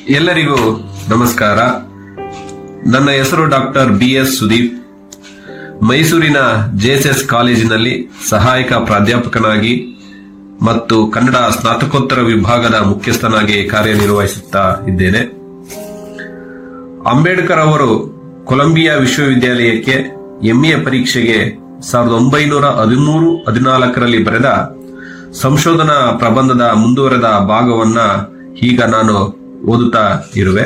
ಎಲ್ಲರಿಗೂ ನಮಸ್ಕಾರ ನನ್ನ ಹೆಸರು ಡಾಕ್ಟರ್ ಬಿ ಎಸ್ ಸುದೀಪ್ ಮೈಸೂರಿನ ಜೆಎಸ್ಎಸ್ ಕಾಲೇಜಿನಲ್ಲಿ ಸಹಾಯಕ ಪ್ರಾಧ್ಯಾಪಕನಾಗಿ ಮತ್ತು ಕನ್ನಡ ಸ್ನಾತಕೋತ್ತರ ವಿಭಾಗದ ಮುಖ್ಯಸ್ಥನಾಗಿ ಕಾರ್ಯನಿರ್ವಹಿಸುತ್ತಾ ಇದ್ದೇನೆ ಅಂಬೇಡ್ಕರ್ ಅವರು ಕೊಲಂಬಿಯಾ ವಿಶ್ವವಿದ್ಯಾಲಯಕ್ಕೆ ಎಂಎ ಪರೀಕ್ಷೆಗೆ ಸಾವಿರದ ಒಂಬೈನೂರ ಹದಿಮೂರು ಹದಿನಾಲ್ಕರಲ್ಲಿ ಬರೆದ ಸಂಶೋಧನಾ ಪ್ರಬಂಧದ ಮುಂದುವರೆದ ಭಾಗವನ್ನ ಈಗ ನಾನು ಓದುತ್ತಾ ಇರುವೆ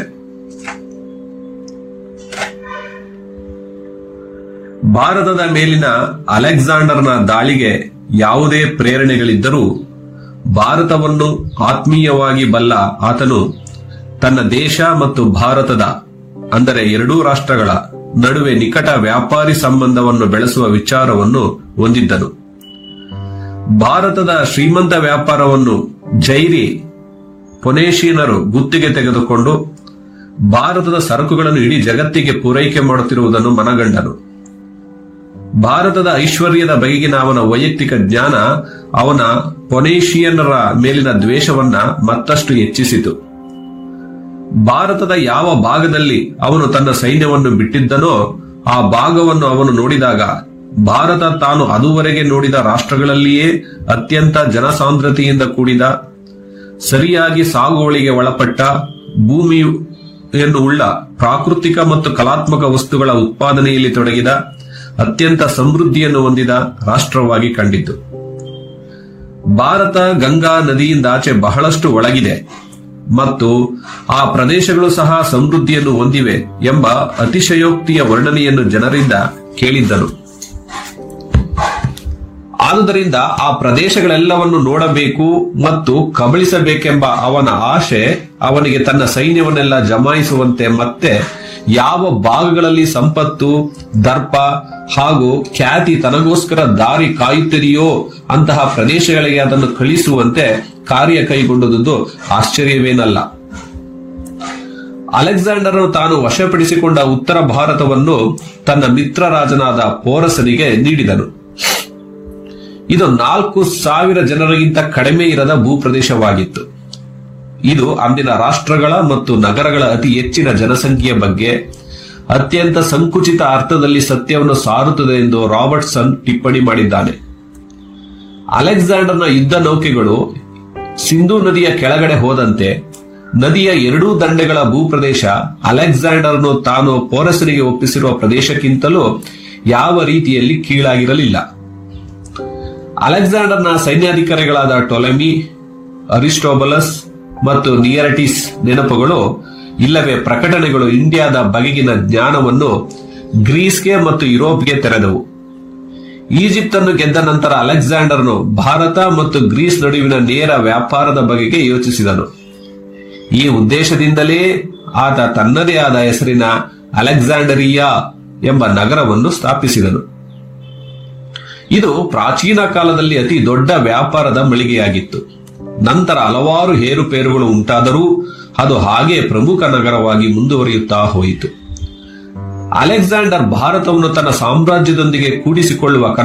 ಭಾರತದ ಮೇಲಿನ ಅಲೆಕ್ಸಾಂಡರ್ನ ದಾಳಿಗೆ ಯಾವುದೇ ಪ್ರೇರಣೆಗಳಿದ್ದರೂ ಭಾರತವನ್ನು ಆತ್ಮೀಯವಾಗಿ ಬಲ್ಲ ಆತನು ತನ್ನ ದೇಶ ಮತ್ತು ಭಾರತದ ಅಂದರೆ ಎರಡೂ ರಾಷ್ಟ್ರಗಳ ನಡುವೆ ನಿಕಟ ವ್ಯಾಪಾರಿ ಸಂಬಂಧವನ್ನು ಬೆಳೆಸುವ ವಿಚಾರವನ್ನು ಹೊಂದಿದ್ದನು ಭಾರತದ ಶ್ರೀಮಂತ ವ್ಯಾಪಾರವನ್ನು ಜೈರಿ ಪೊನೇಶಿಯನರು ಗುತ್ತಿಗೆ ತೆಗೆದುಕೊಂಡು ಭಾರತದ ಸರಕುಗಳನ್ನು ಇಡೀ ಜಗತ್ತಿಗೆ ಪೂರೈಕೆ ಮಾಡುತ್ತಿರುವುದನ್ನು ಮನಗಂಡನು ಭಾರತದ ಐಶ್ವರ್ಯದ ಬಗೆಗಿನ ಅವನ ವೈಯಕ್ತಿಕ ಜ್ಞಾನ ಅವನ ಪೊನೇಶಿಯನ್ನರ ಮೇಲಿನ ದ್ವೇಷವನ್ನ ಮತ್ತಷ್ಟು ಹೆಚ್ಚಿಸಿತು ಭಾರತದ ಯಾವ ಭಾಗದಲ್ಲಿ ಅವನು ತನ್ನ ಸೈನ್ಯವನ್ನು ಬಿಟ್ಟಿದ್ದನೋ ಆ ಭಾಗವನ್ನು ಅವನು ನೋಡಿದಾಗ ಭಾರತ ತಾನು ಅದುವರೆಗೆ ನೋಡಿದ ರಾಷ್ಟ್ರಗಳಲ್ಲಿಯೇ ಅತ್ಯಂತ ಜನಸಾಂದ್ರತೆಯಿಂದ ಕೂಡಿದ ಸರಿಯಾಗಿ ಸಾಗುವಳಿಗೆ ಒಳಪಟ್ಟ ಭೂಮಿಯನ್ನು ಉಳ್ಳ ಪ್ರಾಕೃತಿಕ ಮತ್ತು ಕಲಾತ್ಮಕ ವಸ್ತುಗಳ ಉತ್ಪಾದನೆಯಲ್ಲಿ ತೊಡಗಿದ ಅತ್ಯಂತ ಸಮೃದ್ಧಿಯನ್ನು ಹೊಂದಿದ ರಾಷ್ಟ್ರವಾಗಿ ಕಂಡಿತು ಭಾರತ ಗಂಗಾ ನದಿಯಿಂದಾಚೆ ಬಹಳಷ್ಟು ಒಳಗಿದೆ ಮತ್ತು ಆ ಪ್ರದೇಶಗಳು ಸಹ ಸಮೃದ್ಧಿಯನ್ನು ಹೊಂದಿವೆ ಎಂಬ ಅತಿಶಯೋಕ್ತಿಯ ವರ್ಣನೆಯನ್ನು ಜನರಿಂದ ಕೇಳಿದ್ದನು ಆದುದರಿಂದ ಆ ಪ್ರದೇಶಗಳೆಲ್ಲವನ್ನು ನೋಡಬೇಕು ಮತ್ತು ಕಬಳಿಸಬೇಕೆಂಬ ಅವನ ಆಶೆ ಅವನಿಗೆ ತನ್ನ ಸೈನ್ಯವನ್ನೆಲ್ಲ ಜಮಾಯಿಸುವಂತೆ ಮತ್ತೆ ಯಾವ ಭಾಗಗಳಲ್ಲಿ ಸಂಪತ್ತು ದರ್ಪ ಹಾಗೂ ಖ್ಯಾತಿ ತನಗೋಸ್ಕರ ದಾರಿ ಕಾಯುತ್ತಿದೆಯೋ ಅಂತಹ ಪ್ರದೇಶಗಳಿಗೆ ಅದನ್ನು ಕಳಿಸುವಂತೆ ಕಾರ್ಯ ಕೈಗೊಂಡುದು ಆಶ್ಚರ್ಯವೇನಲ್ಲ ಅಲೆಕ್ಸಾಂಡರ್ ತಾನು ವಶಪಡಿಸಿಕೊಂಡ ಉತ್ತರ ಭಾರತವನ್ನು ತನ್ನ ಮಿತ್ರ ರಾಜನಾದ ಪೋರಸನಿಗೆ ನೀಡಿದನು ಇದು ನಾಲ್ಕು ಸಾವಿರ ಜನರಿಗಿಂತ ಕಡಿಮೆ ಇರದ ಭೂಪ್ರದೇಶವಾಗಿತ್ತು ಇದು ಅಂದಿನ ರಾಷ್ಟ್ರಗಳ ಮತ್ತು ನಗರಗಳ ಅತಿ ಹೆಚ್ಚಿನ ಜನಸಂಖ್ಯೆಯ ಬಗ್ಗೆ ಅತ್ಯಂತ ಸಂಕುಚಿತ ಅರ್ಥದಲ್ಲಿ ಸತ್ಯವನ್ನು ಸಾರುತ್ತದೆ ಎಂದು ರಾಬರ್ಟ್ಸನ್ ಟಿಪ್ಪಣಿ ಮಾಡಿದ್ದಾನೆ ಅಲೆಕ್ಸಾಂಡರ್ನ ಯುದ್ಧ ನೌಕೆಗಳು ಸಿಂಧೂ ನದಿಯ ಕೆಳಗಡೆ ಹೋದಂತೆ ನದಿಯ ಎರಡೂ ದಂಡೆಗಳ ಭೂಪ್ರದೇಶ ಅಲೆಕ್ಸಾಂಡರ್ನು ತಾನು ಪೋರಸರಿಗೆ ಒಪ್ಪಿಸಿರುವ ಪ್ರದೇಶಕ್ಕಿಂತಲೂ ಯಾವ ರೀತಿಯಲ್ಲಿ ಕೀಳಾಗಿರಲಿಲ್ಲ ಅಲೆಕ್ಸಾಂಡರ್ನ ಸೈನ್ಯಾಧಿಕಾರಿಗಳಾದ ಟೊಲೆಮಿ ಅರಿಸ್ಟೋಬಲಸ್ ಮತ್ತು ನಿಯರಟಿಸ್ ನೆನಪುಗಳು ಇಲ್ಲವೇ ಪ್ರಕಟಣೆಗಳು ಇಂಡಿಯಾದ ಬಗೆಗಿನ ಜ್ಞಾನವನ್ನು ಗ್ರೀಸ್ಗೆ ಮತ್ತು ಯುರೋಪ್ಗೆ ತೆರೆದವು ಈಜಿಪ್ಟ್ ಅನ್ನು ಗೆದ್ದ ನಂತರ ಅಲೆಕ್ಸಾಂಡರ್ನು ಭಾರತ ಮತ್ತು ಗ್ರೀಸ್ ನಡುವಿನ ನೇರ ವ್ಯಾಪಾರದ ಬಗೆಗೆ ಯೋಚಿಸಿದನು ಈ ಉದ್ದೇಶದಿಂದಲೇ ಆತ ತನ್ನದೇ ಆದ ಹೆಸರಿನ ಅಲೆಕ್ಸಾಂಡರಿಯಾ ಎಂಬ ನಗರವನ್ನು ಸ್ಥಾಪಿಸಿದನು ಇದು ಪ್ರಾಚೀನ ಕಾಲದಲ್ಲಿ ಅತಿ ದೊಡ್ಡ ವ್ಯಾಪಾರದ ಮಳಿಗೆಯಾಗಿತ್ತು ನಂತರ ಹಲವಾರು ಏರುಪೇರುಗಳು ಉಂಟಾದರೂ ಅದು ಹಾಗೆ ಪ್ರಮುಖ ನಗರವಾಗಿ ಮುಂದುವರಿಯುತ್ತಾ ಹೋಯಿತು ಅಲೆಕ್ಸಾಂಡರ್ ಭಾರತವನ್ನು ತನ್ನ ಸಾಮ್ರಾಜ್ಯದೊಂದಿಗೆ ಕೂಡಿಸಿಕೊಳ್ಳುವ